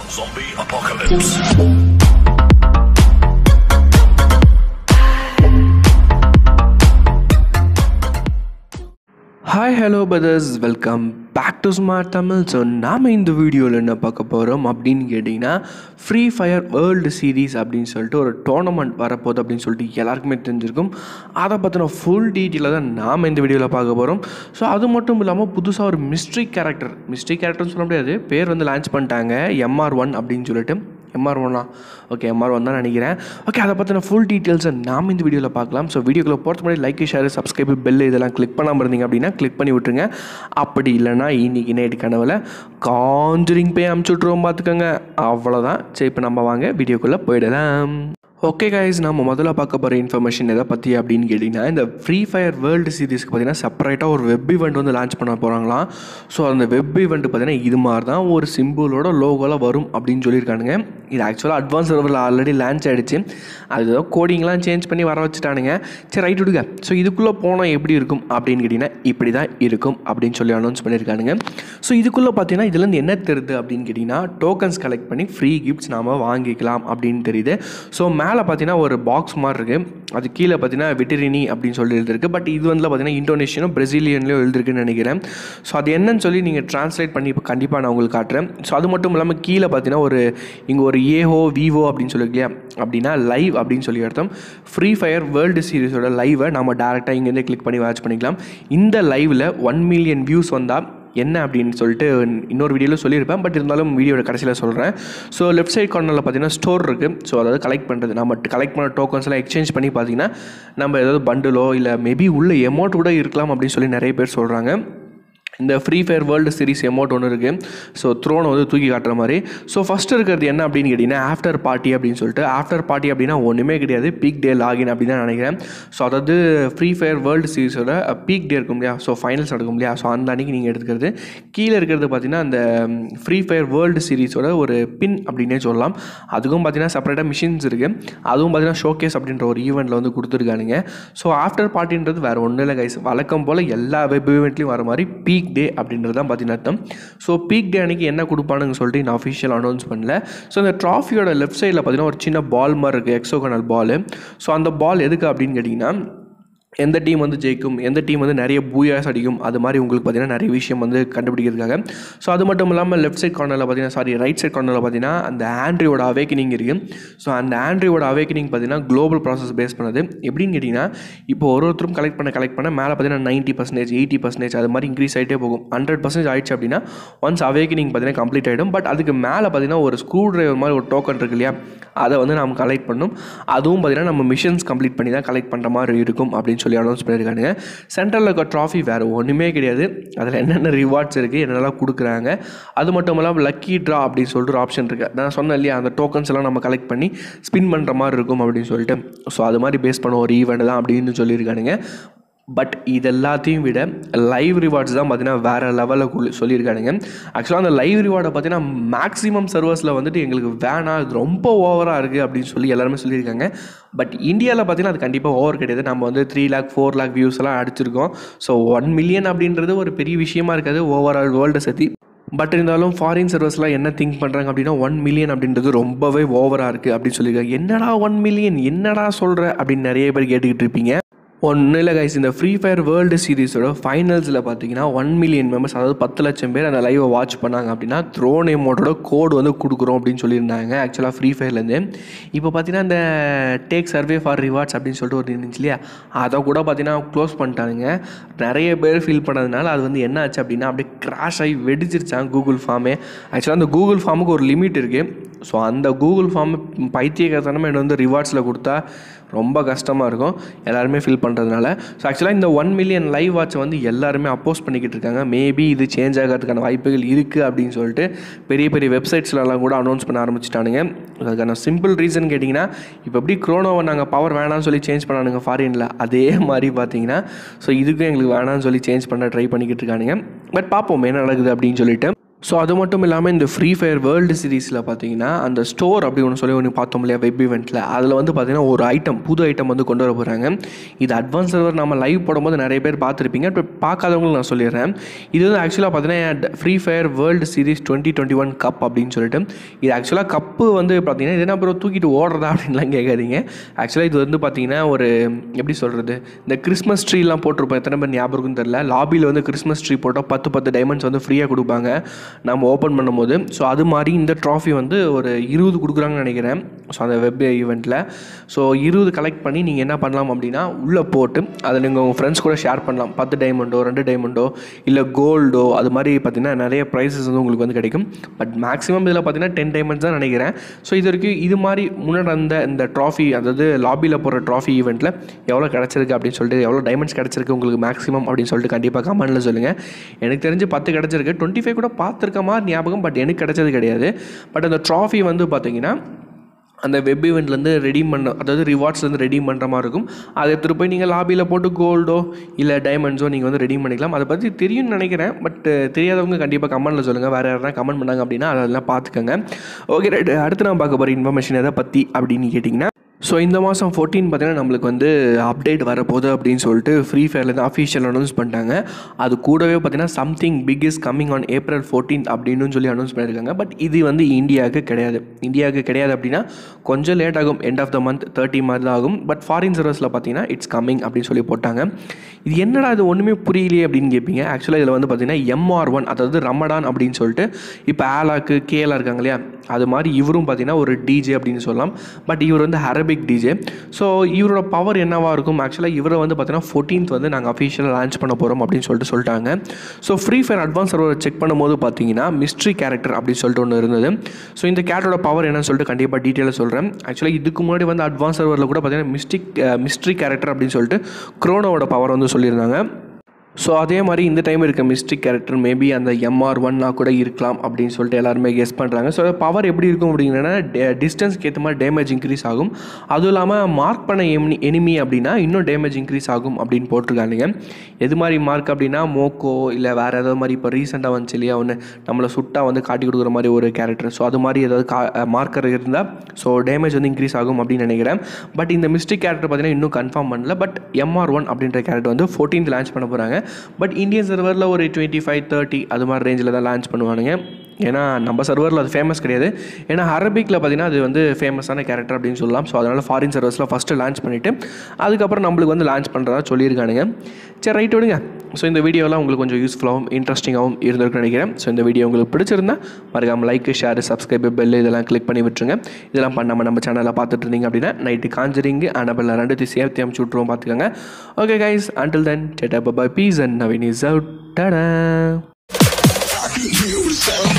Zombie apocalypse. Hi hello brothers welcome back to smart Tamil so நாம் இந்த வீடியோவில் என்ன பார்க்க போகிறோம் அப்படின்னு கேட்டிங்கன்னா ஃப்ரீ ஃபயர் வேர்ல்டு சீரீஸ் அப்படின்னு சொல்லிட்டு ஒரு டோர்னமெண்ட் வரப்போகுது அப்படின்னு சொல்லிட்டு எல்லாருக்குமே தெரிஞ்சிருக்கும் அதை பற்றின ஃபுல் டீட்டெயிலாக தான் நாம் இந்த வீடியோவில் பார்க்க போகிறோம் ஸோ அது மட்டும் இல்லாமல் புதுசாக ஒரு மிஸ்ட்ரி கேரக்டர் மிஸ்ட்ரி கேரக்டர்னு சொல்ல முடியாது பேர் வந்து லான்ச் பண்ணிட்டாங்க எம்ஆர் ஒன் அப்படின்னு சொல்லிட்டு எம்ஆர் ஒன்னா ஓகே எம்ஆர் ஒன் தான் நினைக்கிறேன் ஓகே அதை பற்றின ஃபுல் டீட்டெயில்ஸை நாம் இந்த வீடியோவில் பார்க்கலாம் ஸோ வீடியோக்குள்ள போகிறதுக்கு முன்னாடி லைக் ஷேர் சப்ஸ்கிரைப் பெல் இதெல்லாம் கிளிக் பண்ணாமல் இருந்தீங்க அப்படின்னா கிளிக் பண்ணி விட்டுருங்க அப்படி இல்லைன்னா இன்னைக்கு நைட்டு கனவில் காஞ்சரிங் போய் அமுச்சு விட்ருவோம் பார்த்துக்கோங்க அவ்வளோதான் சரி இப்போ நம்ம வாங்க வீடியோக்குள்ளே போயிடலாம் ஓகே கைஸ் நம்ம முதல்ல பார்க்க போகிற இன்ஃபர்மேஷன் எதை பற்றி அப்படின்னு கேட்டிங்கன்னா இந்த ஃப்ரீ ஃபயர் வேர்ல்டு சீரிஸ்க்கு பார்த்தீங்கன்னா செப்பரேட்டாக ஒரு வெப் ஈவெண்ட் வந்து லான்ச் பண்ண போகிறாங்களாம் ஸோ அந்த வெப் ஈவெண்ட் பார்த்தீங்கன்னா இது மாதிரி தான் ஒரு சிம்பிளோட லோகோவில் வரும் அப்படின்னு சொல்லியிருக்கானுங்க இது ஆக்சுவலாக அட்வான்ஸ் சர்வரில் ஆல்ரெடி லான்ச் ஆகிடுச்சு அது ஏதோ கோடிங்லாம் சேஞ்ச் பண்ணி வர வச்சுட்டானுங்க சரி ரைட் விடுங்க ஸோ இதுக்குள்ளே போனால் எப்படி இருக்கும் அப்படின்னு கேட்டிங்கன்னா இப்படி தான் இருக்கும் அப்படின்னு சொல்லி அனௌன்ஸ் பண்ணியிருக்கானுங்க ஸோ இதுக்குள்ளே பார்த்தீங்கன்னா இதுலேருந்து என்ன தெரியுது அப்படின்னு கேட்டிங்கன்னா டோக்கன்ஸ் கலெக்ட் பண்ணி ஃப்ரீ கிஃப்ட்ஸ் நாம் வாங்கிக்கலாம் அப்படின்னு தெரியுது ஸோ மேலே பார்த்தீங்கன்னா ஒரு பாக்ஸ் மாதிரி இருக்குது அது கீழே பார்த்தீங்கன்னா வெட்டரினி அப்படின்னு சொல்லி எழுதிருக்கு பட் இது வந்து பார்த்தீங்கன்னா இந்தோனேஷியனும் பிரசிலியன்லேயும் எழுதிருக்குன்னு நினைக்கிறேன் ஸோ அது என்னன்னு சொல்லி நீங்கள் ட்ரான்ஸ்லேட் பண்ணி இப்போ கண்டிப்பாக நான் உங்களுக்கு காட்டுறேன் ஸோ அது மட்டும் இல்லாமல் கீழே பார்த்தீங்கன்னா ஒரு இங்கே ஒரு ஏஹோ விவோ அப்படின்னு சொல்லி இல்லையா அப்படின்னா லைவ் அப்படின்னு சொல்லி அர்த்தம் ஃப்ரீ ஃபயர் வேர்ல்டு சீரிஸோட லைவை நம்ம டேரெக்டாக இங்கேருந்து கிளிக் பண்ணி வாட்ச் பண்ணிக்கலாம் இந்த லைவில் ஒன் மில்லியன் வியூஸ் வந்தால் என்ன அப்படின்னு சொல்லிட்டு இன்னொரு வீடியோவில் சொல்லியிருப்பேன் பட் இருந்தாலும் வீடியோட கடைசியில் சொல்கிறேன் ஸோ லெஃப்ட் சைட் கார்னரில் பார்த்தீங்கன்னா ஸ்டோர் இருக்குது ஸோ அதாவது கலெக்ட் பண்ணுறது நம்ம கலெக்ட் பண்ண டோக்கன்ஸ் எல்லாம் எக்ஸ்சேஞ்ச் பண்ணி பார்த்தீங்கன்னா நம்ம ஏதாவது பண்டிலோ இல்லை மேபி உள்ள எமௌண்ட் கூட இருக்கலாம் அப்படின்னு சொல்லி நிறைய பேர் சொல்கிறாங்க இந்த free fire world series amount ஒன்று இருக்குது ஸோ த்ரோனை வந்து தூக்கி காட்டுற மாதிரி ஸோ ஃபஸ்ட்டு இருக்கிறது என்ன அப்படின்னு கேட்டிங்கன்னா ஆஃப்டர் பார்ட்டி அப்படின்னு சொல்லிட்டு ஆஃப்டர் பார்ட்டி அப்படின்னா ஒன்றுமே கிடையாது பீக் டே லாகின் அப்படின்னு தான் நினைக்கிறேன் ஸோ அதாவது ஃப்ரீ ஃபயர் வேர்ல்டு சீரிஸோட பீக் டே இருக்கும் இல்லையா ஸோ ஃபைனல்ஸ் நடக்கும் இல்லையா ஸோ அந்த அன்றைக்கி நீங்கள் எடுத்துக்கிறது கீழே இருக்கிறது பார்த்தீங்கன்னா அந்த ஃப்ரீ ஃபயர் வேர்ல்டு சீரிஸோட ஒரு பின் அப்படின்னே சொல்லலாம் அதுக்கும் பார்த்தீங்கன்னா செப்பரேட்டாக மிஷின்ஸ் இருக்குது அதுவும் பார்த்தீங்கன்னா ஷோகேஸ் அப்படின்ற ஒரு ஈவெண்ட்டில் வந்து கொடுத்துருக்கானுங்க ஸோ ஆஃப்டர் பார்ட்டின்றது வேறு ஒன்றும் இல்லை கைஸ் வழக்கம் போல் எல்லா வெப் ஈவெண்ட்லையும் வர மாதிரி பீக் டே அப்படின்றது தான் பார்த்தீங்கன்னா அர்த்தம் ஸோ பீக் டே அன்றைக்கி என்ன கொடுப்பானுங்க சொல்லிட்டு நான் அஃபிஷியல் அனௌன்ஸ் பண்ணல ஸோ இந்த ட்ராஃபியோட லெஃப்ட் சைடில் பார்த்தீங்கன்னா ஒரு சின்ன பால் மாதிரி இருக்குது எக்ஸோகனல் பால் ஸோ அந்த பால் எதுக்கு அப்படின்னு கேட்டிங்கன்னா எந்த டீம் வந்து ஜெயிக்கும் எந்த டீம் வந்து நிறைய பூயாஸ் அடிக்கும் அது மாதிரி உங்களுக்கு பார்த்தீங்கன்னா நிறைய விஷயம் வந்து கண்டுபிடிக்கிறதுக்காக ஸோ அது மட்டும் இல்லாமல் லெஃப்ட் சைட் கார்னரில் பார்த்தீங்கன்னா சாரி ரைட் சைட் கார்னரில் பார்த்தீங்கன்னா அந்த ஆண்ட்ரியோட அவேக்கனிங் இருக்குது ஸோ அந்த ஆண்ட்ரியோட அவேக்கனிங் பார்த்தீங்கன்னா குளோபல் ப்ராசஸ் பேஸ் பண்ணது எப்படின்னு கேட்டிங்கன்னா இப்போ ஒரு ஒருத்தரும் கலெக்ட் பண்ண கலெக்ட் பண்ண மேலே பார்த்தீங்கன்னா நைன்ட்டி பர்சன்டேஜ் எயிட்டி பர்சன்டேஜ் அது மாதிரி இன்க்ரீஸ் ஆகிட்டே போகும் ஹண்ட்ரட் பர்சன்டேஜ் ஆயிடுச்சு அப்படின்னா ஒன்ஸ் அவேக்கனிங் பார்த்தீங்கன்னா கம்ப்ளீட் ஆகிடும் பட் அதுக்கு மேலே பார்த்தீங்கன்னா ஒரு ஸ்க்ரூ டிரைவர் மாதிரி ஒரு டோக்கன் இருக்கு இல்லையா அதை வந்து நம்ம கலெக்ட் பண்ணணும் அதுவும் பார்த்தீங்கன்னா நம்ம மிஷன்ஸ் கம்ப்ளீட் பண்ணி தான் கலெக்ட் பண்ணுற மாதிரி இருக்கும் அப்படின்னு சொல்லி அனௌன்ஸ் பண்ணியிருக்காங்க சென்ட்ரலில் இருக்க ட்ராஃபி வேறு ஒன்றுமே கிடையாது அதில் என்னென்ன ரிவார்ட்ஸ் இருக்குது என்னென்னலாம் கொடுக்குறாங்க அது மட்டும் இல்லாமல் லக்கி ட்ரா அப்படின்னு சொல்லிட்டு ஒரு ஆப்ஷன் இருக்குது நான் சொன்னேன் இல்லையா அந்த டோக்கன்ஸ் எல்லாம் நம்ம கலெக்ட் பண்ணி ஸ்பின் பண்ணுற மாதிரி இருக்கும் அப்படின்னு சொல்லிட்டு ஸோ அது மாதிரி பேஸ் பண்ண ஒரு ஈவெண்ட் தான் அப்படின்னு சொல்லியிருக்கானுங்க பட் இது எல்லாத்தையும் விட லைவ் ரிவார்ட்ஸ் தான் பார்த்தீங்கன்னா வேறு லெவலில் சொல்லியிருக்கானுங்க ஆக்சுவலாக அந்த லைவ் ரிவார்டை பார்த்தீங்கன்னா மேக்ஸிமம் சர்வர்ஸில் வந்துட்டு எங்களுக்கு வேணாம் இது ரொம்ப ஓவராக இருக்குது அப்படின்னு சொல்லி எல்லாருமே சொல்லியிருக்காங்க பட் இந்தியாவில் பார்த்தீங்கன்னா அது கண்டிப்பாக ஓவர் கிடையாது நம்ம வந்து three lakh four lakh views எல்லாம் அடிச்சிருக்கோம் ஸோ ஒன் மில்லியன் அப்படின்றது ஒரு பெரிய விஷயமா இருக்காது ஓவரால் வேர்ல்டை சத்தி பட் இருந்தாலும் ஃபாரின் சர்வர்ஸ்லாம் என்ன திங்க் பண்ணுறாங்க அப்படின்னா ஒன் மில்லியன் அப்படின்றது ரொம்பவே ஓவராக இருக்குது அப்படின்னு சொல்லியிருக்காங்க என்னடா ஒன் மில்லியன் என்னடா சொல்கிற அப்படின்னு நிறைய பேர் கேட்டுக்கிட்டு இருப்பீங்க ஒன்றும் இல்லை கைஸ் இந்த ஃப்ரீ ஃபயர் வேர்ல்டு சீரிஸோட ஃபைனல்ஸில் பார்த்தீங்கன்னா ஒன் மில்லியன் மெம்பர்ஸ் அதாவது பத்து லட்சம் பேர் அந்த லைவை வாட்ச் பண்ணாங்க அப்படின்னா த்ரோன் எமௌண்ட்டோட கோடு வந்து கொடுக்குறோம் அப்படின்னு சொல்லியிருந்தாங்க ஆக்சுவலாக ஃப்ரீ ஃபயர்லேருந்து இப்போ பார்த்தீங்கன்னா இந்த டேக் சர்வே ஃபார் ரிவார்ட்ஸ் அப்படின்னு சொல்லிட்டு ஒரு இருந்துச்சு இல்லையா அதை கூட பார்த்தீங்கன்னா க்ளோஸ் பண்ணிட்டானுங்க நிறைய பேர் ஃபீல் பண்ணதுனால அது வந்து என்ன ஆச்சு அப்படின்னா அப்படியே கிராஷ் ஆகி வெடிச்சிருச்சாங்க கூகுள் ஃபார்மே ஆக்சுவலாக அந்த கூகுள் ஃபார்முக்கு ஒரு லிமிட் இருக்குது ஸோ அந்த கூகுள் ஃபார்ம் பைத்தியக்காரத்தனமாக என்ன வந்து ரிவார்ட்ஸில் கொடுத்தா ரொம்ப கஷ்டமாக இருக்கும் எல்லாருமே ஃபில் பண்ணுறதுனால ஸோ ஆக்சுவலாக இந்த ஒன் மில்லியன் லைவ் வாட்சை வந்து எல்லாருமே அப்போஸ் பண்ணிக்கிட்டு இருக்காங்க மேபி இது சேஞ்ச் ஆகிறதுக்கான வாய்ப்புகள் இருக்குது அப்படின்னு சொல்லிட்டு பெரிய பெரிய வெப்சைட்ஸ்லலாம் கூட அனௌன்ஸ் பண்ண ஆரம்பிச்சிட்டானுங்க அதுக்கான சிம்பிள் ரீசன் கேட்டிங்கன்னா இப்போ எப்படி க்ரோனோவை நாங்கள் பவர் வேணாம்னு சொல்லி சேஞ்ச் பண்ணானுங்க ஃபாரினில் அதே மாதிரி பார்த்தீங்கன்னா ஸோ இதுக்கும் எங்களுக்கு வேணாம்னு சொல்லி சேஞ்ச் பண்ண ட்ரை பண்ணிக்கிட்டு இருக்கானுங்க பட் பார்ப்போம் என்ன நடக்குது அப்படின்னு சொல்லிட்டு ஸோ அது மட்டும் இல்லாமல் இந்த ஃப்ரீ ஃபயர் வேர்ல்டு சீரிஸில் பார்த்தீங்கன்னா அந்த ஸ்டோர் அப்படி ஒன்று சொல்லி ஒன்று பார்த்தோம் இல்லையா வெப் இவெண்ட்டில் அதில் வந்து பார்த்தீங்கன்னா ஒரு ஐட்டம் புது ஐட்டம் வந்து கொண்டு வர போகிறாங்க இது அட்வான்ஸ் சர்வர் நம்ம லைவ் போடும்போது நிறைய பேர் பார்த்துருப்பீங்க இப்போ பார்க்காதவங்களுக்கு நான் சொல்லிடுறேன் இது வந்து ஆக்சுவலாக பார்த்தீங்கன்னா free fire world series twenty twenty one cup அப்படின்னு சொல்லிட்டு இது ஆக்சுவலாக கப்பு வந்து பார்த்தீங்கன்னா இது என்ன அப்புறம் தூக்கிட்டு ஓடுறதா அப்படின்லாம் கேட்காதீங்க ஆக்சுவலாக இது வந்து பார்த்தீங்கன்னா ஒரு எப்படி சொல்கிறது இந்த கிறிஸ்மஸ் ட்ரீலாம் போட்டிருப்போம் எத்தனை பேர் ஞாபகம் இருக்குன்னு தெரில லாபியில் வந்து கிறிஸ்மஸ் ட்ரீ போட்டால் பத்து பத்து டைமண்ட்ஸ் வந்து ஃப்ரீயாக கொடுப்பாங்க நம்ம ஓப்பன் பண்ணும்போது ஸோ அது மாதிரி இந்த ட்ராஃபி வந்து ஒரு இருபது கொடுக்குறாங்கன்னு நினைக்கிறேன் ஸோ அந்த வெப் ஈவெண்ட்டில் ஸோ இருபது கலெக்ட் பண்ணி நீங்கள் என்ன பண்ணலாம் அப்படின்னா உள்ளே போட்டு அதை நீங்கள் உங்கள் ஃப்ரெண்ட்ஸ் கூட ஷேர் பண்ணலாம் பத்து டைமண்டோ ரெண்டு டைமண்டோ இல்லை கோல்டோ அது மாதிரி பார்த்தீங்கன்னா நிறைய ப்ரைஸஸ் வந்து உங்களுக்கு வந்து கிடைக்கும் பட் மேக்ஸிமம் இதில் பார்த்தீங்கன்னா டென் டைமண்ட்ஸ் தான் நினைக்கிறேன் ஸோ இது வரைக்கும் இது மாதிரி முன்னாடி அந்த இந்த ட்ராஃபி அதாவது லாபியில் போகிற ட்ராஃபி ஈவெண்ட்டில் எவ்வளோ கிடச்சிருக்கு அப்படின்னு சொல்லிட்டு எவ்வளோ டைமண்ட்ஸ் கிடச்சிருக்கு உங்களுக்கு மேக்ஸிமம் அப்படின்னு சொல்லிட்டு கண்டிப்பாக கமெண்ட்டில் சொல்லுங்கள் எனக்கு தெரிஞ்சு பத்து கிடச்சிருக்கு டுவெண்ட்டி ஃபைவ் கூட பார்த்துருக்க மாதிரி ஞாபகம் பட் எனக்கு கிடச்சது கிடையாது பட் அந்த ட்ராஃபி வந்து பார்த்தீங்கன்னா அந்த வெப் ஈவெண்ட்லேருந்து ரெடீம் பண்ண அதாவது ரிவார்ட்ஸ்லேருந்து ரெடீம் பண்ணுற மாதிரி இருக்கும் அதை எடுத்துகிட்டு போய் நீங்கள் லாபியில் போட்டு கோல்டோ இல்லை டைமண்ட்ஸோ நீங்கள் வந்து ரெடீம் பண்ணிக்கலாம் அதை பற்றி தெரியும்னு நினைக்கிறேன் பட் தெரியாதவங்க கண்டிப்பாக கமெண்ட்டில் சொல்லுங்கள் வேறு யாரா கமெண்ட் பண்ணாங்க அப்படின்னா அதெல்லாம் பார்த்துக்கோங்க ஓகே ரைட் அடுத்து நான் பார்க்க போகிற இன்ஃபர்மேஷன் எதை பற்றி அப்படின்னு கேட்டிங்கன்னா ஸோ இந்த மாதம் ஃபோர்டீன் பார்த்தீங்கன்னா நம்மளுக்கு வந்து அப்டேட் வரப்போகுது அப்படின்னு சொல்லிட்டு ஃப்ரீ ஃபயர்லேருந்து அஃபிஷியல் அனௌன்ஸ் பண்ணிட்டாங்க அது கூடவே பார்த்தீங்கன்னா something big is coming on April fourteen அப்படின்னு சொல்லி அனௌன்ஸ் பண்ணியிருக்காங்க பட் இது வந்து இந்தியாவுக்கு கிடையாது இந்தியாவுக்கு கிடையாது அப்படின்னா கொஞ்சம் லேட் ஆகும் end of the month thirty மாதிரி தான் ஆகும் பட் ஃபாரின் சர்வஸில் பார்த்தீங்கன்னா இட்ஸ் கம்மிங் அப்படின்னு சொல்லி போட்டாங்க இது என்னடா இது ஒன்றுமே புரியலையே அப்படின்னு கேட்பீங்க ஆக்சுவலாக இதில் வந்து பார்த்தீங்கன்னா எம்ஆர் ஒன் அதாவது ரமடான் அப்படின்னு சொல்லிட்டு இப்போ ஆலாக்கு கேஎலாக இருக்காங்க இல்லையா அது மாதிரி இவரும் பார்த்தீங்கன்னா ஒரு டிஜே அப்படின்னு சொல்லலாம் பட் இவர் வந்து அரபிக் டிஜே ஸோ இவரோட பவர் என்னவாக இருக்கும் ஆக்சுவலாக இவரை வந்து பார்த்தீங்கன்னா ஃபோர்டீன்த் வந்து நாங்கள் அஃபிஷியலாக லான்ச் பண்ண போகிறோம் அப்படின்னு சொல்லிட்டு சொல்லிட்டாங்க so free fire advance server check பண்ணும்போது பார்த்தீங்கன்னா மிஸ்ட்ரி கேரக்டர் அப்படின்னு சொல்லிட்டு ஒன்று இருந்தது ஸோ இந்த கேரக்டரோட பவர் என்னன்னு சொல்லிட்டு கண்டிப்பாக டீட்டெயிலாக சொல்கிறேன் ஆக்சுவலாக இதுக்கு முன்னாடி வந்து அட்வான்ஸ் சர்வரில் கூட பார்த்தீங்கன்னா மிஸ்டிக் மிஸ்ட்ரி கேரக்டர் அப்படின்னு சொல்லிட்டு க்ரோனோவோட பவர் வந்து சொல்லியிருந்தாங்க ஸோ அதே மாதிரி இந்த டைம் இருக்க மிஸ்டிக் கேரக்டர் மேபி அந்த எம்ஆர் ஒன்னா கூட இருக்கலாம் அப்படின்னு சொல்லிட்டு எல்லாருமே கெஸ் பண்ணுறாங்க ஸோ பவர் எப்படி இருக்கும் அப்படிங்கன்னா டிஸ்டன்ஸ்க்கு ஏற்ற மாதிரி டேமேஜ் இன்க்ரீஸ் ஆகும் அதுவும் இல்லாமல் மார்க் பண்ண எமி எனிமி அப்படின்னா இன்னும் டேமேஜ் இன்க்ரீஸ் ஆகும் அப்படின்னு போட்டிருக்காங்க எது மாதிரி மார்க் அப்படின்னா மோக்கோ இல்லை வேறு ஏதாவது மாதிரி இப்போ ரீசெண்டாக வந்துச்சு இல்லையா ஒன்று நம்மளை சுட்டா வந்து காட்டி கொடுக்குற மாதிரி ஒரு கேரக்டர் ஸோ அது மாதிரி ஏதாவது கா மார்க்கர் இருந்தால் ஸோ டேமேஜ் வந்து இன்க்ரீஸ் ஆகும் அப்படின்னு நினைக்கிறேன் பட் இந்த மிஸ்டிக் கேரக்டர் பார்த்தீங்கன்னா இன்னும் கன்ஃபார்ம் பண்ணல பட் எம்ஆர் ஒன் அப்படின்ற கேரக்டர் வந்து ஃபோர்டீன்த் லான்ச் பண்ண போகிறாங்க பட் இந்தியன் சர்வரில் ஒரு டுவெண்ட்டி ஃபைவ் தேர்ட்டி அது மாதிரி ரேஞ்சில் தான் லான்ச் பண்ணுவானுங்க ஏன்னா நம்ம சர்வரில் அது ஃபேமஸ் கிடையாது ஏன்னா அரபிக்கில் பார்த்தீங்கன்னா அது வந்து ஃபேமஸான கேரக்டர் அப்படின்னு சொல்லலாம் ஸோ அதனால் ஃபாரின் சர்வர்ஸில் ஃபஸ்ட்டு லான்ச் பண்ணிவிட்டு அதுக்கப்புறம் நம்மளுக்கு வந்து லான்ச் பண்ணுறதா சொல்லியிருக்கானுங்க சரி ரைட் விடுங்க ஸோ இந்த வீடியோலாம் உங்களுக்கு கொஞ்சம் யூஸ்ஃபுல்லாகவும் இன்ட்ரெஸ்டிங்காகவும் இருந்திருக்குன்னு நினைக்கிறேன் ஸோ இந்த வீடியோ உங்களுக்கு பிடிச்சிருந்தா மறக்காமல் லைக் ஷேர் சப்ஸ்கிரைப் பெல் இதெல்லாம் கிளிக் பண்ணி விட்டுருங்க இதெல்லாம் பண்ணாமல் நம்ம சேனலில் பார்த்துட்டு இருந்தீங்க அப்படின்னா நைட்டு காஞ்சரிங்கு அனபெல் ரெண்டு சேர்த்து அமுச்சு விட்ருவோம் பார்த்துக்கோங்க okay guys until then data bye bye peace and Naveen is out tata You sound